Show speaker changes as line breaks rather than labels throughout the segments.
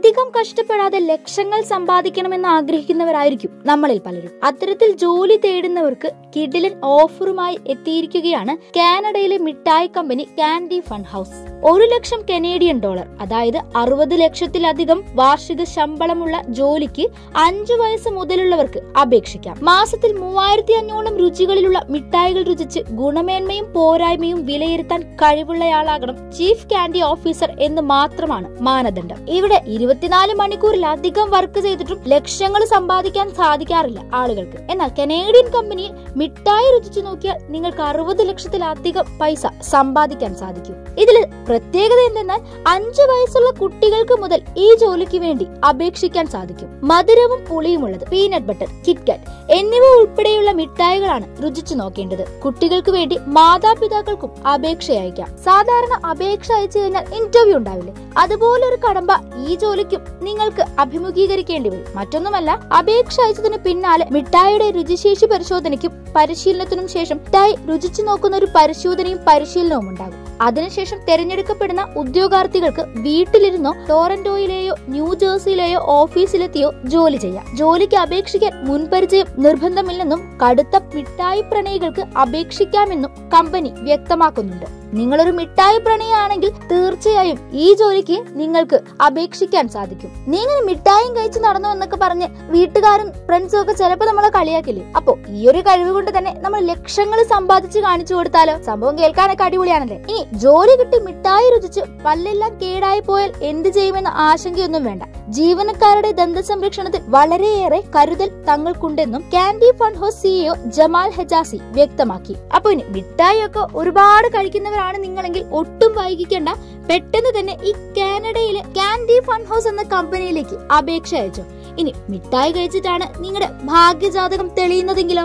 അധികം കഷ്ടപ്പെടാതെ ലക്ഷങ്ങൾ സമ്പാദിക്കണമെന്ന് ആഗ്രഹിക്കുന്നവരായിരിക്കും നമ്മളിൽ പലരും അത്തരത്തിൽ ജോലി തേടുന്നവർക്ക് കിഡിലൻ ഓഫറുമായി എത്തിയിരിക്കുകയാണ് കാനഡയിലെ മിഠായി കമ്പനി കാൻഡി ഫണ്ട് ഹൗസ് ഒരു ലക്ഷം കനേഡിയൻ ഡോളർ അതായത് അറുപത് ലക്ഷത്തിലധികം വാർഷിക ശമ്പളമുള്ള ജോലിക്ക് അഞ്ചു വയസ്സ് മുതലുള്ളവർക്ക് അപേക്ഷിക്കാം മാസത്തിൽ മൂവായിരത്തി അഞ്ഞൂറോളം രുചികളിലുള്ള മിഠായികൾ രുചിച്ച് ഗുണമേന്മയും പോരായ്മയും വിലയിരുത്താൻ കഴിവുള്ളയാളാകണം ചീഫ് കാൻഡി ഓഫീസർ എന്ന് മാത്രമാണ് മാനദണ്ഡം ഇവിടെ ഇരുപത്തിനാല് മണിക്കൂറിലധികം വർക്ക് ചെയ്തിട്ടും ലക്ഷങ്ങൾ സമ്പാദിക്കാൻ സാധിക്കാറില്ല ആളുകൾക്ക് എന്നാൽ കനേഡിയൻ കമ്പനിയിൽ മിഠായി രുചിച്ചു നോക്കിയാൽ നിങ്ങൾക്ക് അറുപത് ലക്ഷത്തിലധികം പൈസ സമ്പാദിക്കാൻ സാധിക്കും ഇതിൽ പ്രത്യേകത എന്തെന്നാൽ അഞ്ചു വയസ്സുള്ള കുട്ടികൾക്ക് മുതൽ ഈ ജോലിക്ക് വേണ്ടി അപേക്ഷിക്കാൻ സാധിക്കും മധുരവും പുളിയുമുള്ളത് പീനട്ട് ബട്ടർ കിറ്റ്കാറ്റ് എന്നിവ ഉൾപ്പെടെയുള്ള മിഠായികളാണ് രുചിച്ചു നോക്കേണ്ടത് കുട്ടികൾക്ക് വേണ്ടി മാതാപിതാക്കൾക്കും അപേക്ഷ അയക്കാം സാധാരണ അപേക്ഷ അയച്ചു കഴിഞ്ഞാൽ ഇന്റർവ്യൂ ഉണ്ടാവില്ലേ അതുപോലെ ഒരു കടമ്പ ഈ ജോലിക്കും നിങ്ങൾക്ക് അഭിമുഖീകരിക്കേണ്ടി വരും മറ്റൊന്നുമല്ല അപേക്ഷ അയച്ചതിന് പിന്നാലെ മിഠായിയുടെ രുചിശേഷി പരിശോധനയ്ക്കും പരിശീലനത്തിനും ശേഷം മിഠായി രുചിച്ചു നോക്കുന്ന ഒരു പരിശോധനയും പരിശീലനവും ഉണ്ടാകും അതിനുശേഷം തെരഞ്ഞെടുക്കപ്പെടുന്ന ഉദ്യോഗാർത്ഥികൾക്ക് വീട്ടിലിരുന്നോ ടോറന്റോയിലെയോ ന്യൂജേഴ്സിയിലെയോ ഓഫീസിലെത്തിയോ ജോലി ചെയ്യാം ജോലിക്ക് അപേക്ഷിക്കാൻ മുൻപരിചയം നിർബന്ധമില്ലെന്നും കടുത്ത മിഠായി പ്രണയികൾക്ക് അപേക്ഷിക്കാമെന്നും കമ്പനി വ്യക്തമാക്കുന്നുണ്ട് നിങ്ങളൊരു മിഠായി പ്രണയാണെങ്കിൽ തീർച്ചയായും ഈ ജോലിക്ക് നിങ്ങൾക്ക് അപേക്ഷിക്കാൻ സാധിക്കും നീ ഇങ്ങനെ മിഠായും കഴിച്ച് നടന്നു എന്നൊക്കെ പറഞ്ഞ് വീട്ടുകാരും ഫ്രണ്ട്സും ഒക്കെ ചിലപ്പോൾ നമ്മളെ കളിയാക്കില്ലേ അപ്പോ ഈ ഒരു കഴിവ് കൊണ്ട് തന്നെ നമ്മൾ ലക്ഷങ്ങൾ സമ്പാദിച്ച് കാണിച്ചു കൊടുത്താലോ സംഭവം കേൾക്കാനൊക്കെ അടിപൊളിയാണല്ലേ ഇനി ജോലി കിട്ടി മിഠായി രുചിച്ച് പല്ലെല്ലാം കേടായി പോയാൽ എന്ത് ചെയ്യുമെന്ന ആശങ്കയൊന്നും വേണ്ട ജീവനക്കാരുടെ ദന്ത സംരക്ഷണത്തിൽ വളരെയേറെ കരുതൽ തങ്ങൾക്കുണ്ടെന്നും candy fund house CEO Jamal Hajazi വ്യക്തമാക്കി അപ്പൊ ഇനി മിഠായി ഒക്കെ ഒരുപാട് കഴിക്കുന്നവരാണ് നിങ്ങളെങ്കിൽ ഒട്ടും വൈകിക്കേണ്ട പെട്ടെന്ന് തന്നെ ഈ കാനഡയിലെ കാൻഡി ഫണ്ട് ഹൗസ് എന്ന കമ്പനിയിലേക്ക് അപേക്ഷ അയച്ചു ഇനി മിഠായി കഴിച്ചിട്ടാണ് നിങ്ങളുടെ ഭാഗ്യജാതകം തെളിയുന്നതെങ്കിലോ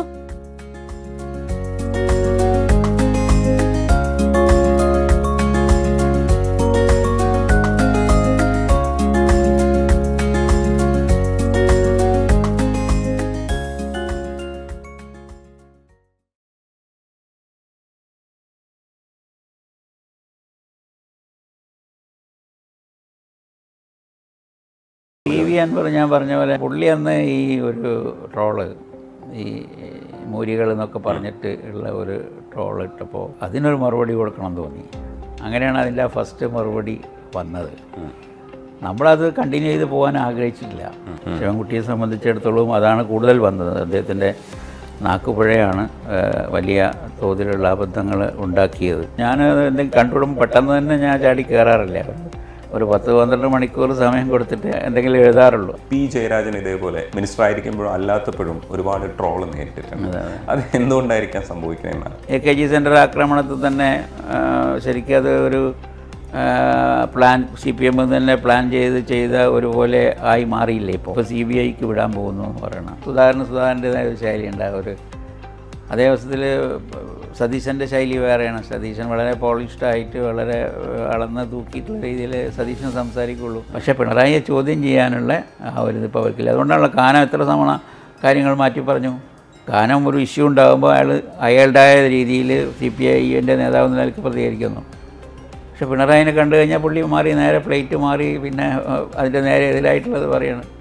ടി വി അൻവർ ഞാൻ പറഞ്ഞ പോലെ പുള്ളി അന്ന് ഈ ഒരു ട്രോള് ഈ മൂരികൾ എന്നൊക്കെ പറഞ്ഞിട്ട് ഉള്ള ഒരു ട്രോൾ ഇട്ടപ്പോൾ അതിനൊരു മറുപടി കൊടുക്കണം തോന്നി അങ്ങനെയാണ് അതിൻ്റെ ആ ഫസ്റ്റ് മറുപടി വന്നത് നമ്മളത് കണ്ടിന്യൂ ചെയ്ത് പോകാൻ ആഗ്രഹിച്ചിട്ടില്ല ശിവൻകുട്ടിയെ സംബന്ധിച്ചിടത്തോളം അതാണ് കൂടുതൽ വന്നത് അദ്ദേഹത്തിൻ്റെ നാക്കുപുഴയാണ് ഏഹ്, വലിയ തോതിലുള്ള അബദ്ധങ്ങൾ ഉണ്ടാക്കിയത് ഞാൻ എന്തെങ്കിലും കണ്ടുവിടുമ്പോൾ പെട്ടെന്ന് തന്നെ ഞാൻ ചാടി കയറാറില്ല ഒരു പത്ത് പന്ത്രണ്ട് മണിക്കൂർ സമയം കൊടുത്തിട്ട് എന്തെങ്കിലും എഴുതാറുള്ളൂ
പി ജയരാജൻ ഇതേപോലെ മിനിസ്റ്റർ ആയിരിക്കുമ്പോഴും അല്ലാത്തപ്പോഴും ഒരുപാട് ട്രോൾ നേരിട്ടിട്ടുണ്ട് അത് എന്തുകൊണ്ടായിരിക്കാം സംഭവിക്കുന്നതെന്നാണ്
എ കെ ജി സെൻറ്റർ ആക്രമണത്തിൽ തന്നെ ആ, ശരിക്കും അത് ഒരു ആ, പ്ലാൻ സി പി എം തന്നെ പ്ലാൻ ചെയ്ത് ചെയ്ത ഒരുപോലെ ആയി മാറിയില്ലേ ഇപ്പോൾ ഇപ്പോൾ സി ബി ഐക്ക് വിടാൻ പോകുന്നു എന്ന് പറയണം സുധാകരന് സുധാകരൻ്റെതായ ഒരു ശൈലി ഉണ്ടാകും ഒരു അതേ അവസരത്തിൽ സതീശൻ്റെ ശൈലി വേറെയാണ് സതീശൻ വളരെ പോളിഷ്ഡ് ആയിട്ട് വളരെ ഏഹ്, അളന്ന് തൂക്കിയിട്ടുള്ള രീതിയിൽ സതീശൻ സംസാരിക്കുള്ളൂ പക്ഷേ പിണറായിയെ ചോദ്യം ചെയ്യാനുള്ള ആ ഒരു ഇതിപ്പോൾ അവർക്കില്ല അതുകൊണ്ടാണല്ലോ കാനം എത്ര തവണ കാര്യങ്ങൾ മാറ്റി പറഞ്ഞു കാനം ഒരു ഇഷ്യൂ ഉണ്ടാകുമ്പോൾ അയാൾ അയാളുടേതായ രീതിയിൽ സി പി ഐൻ്റെ നേതാവ് എന്ന നിലയ്ക്ക് പ്രതികരിക്കുന്നു പക്ഷെ പിണറായിനെ കണ്ടു കഴിഞ്ഞാൽ പുള്ളി മാറി നേരെ പ്ലേറ്റ് മാറി പിന്നെ ഏഹ്, അതിൻ്റെ നേരെ എതിരായിട്ടുള്ളത് പറയാണ്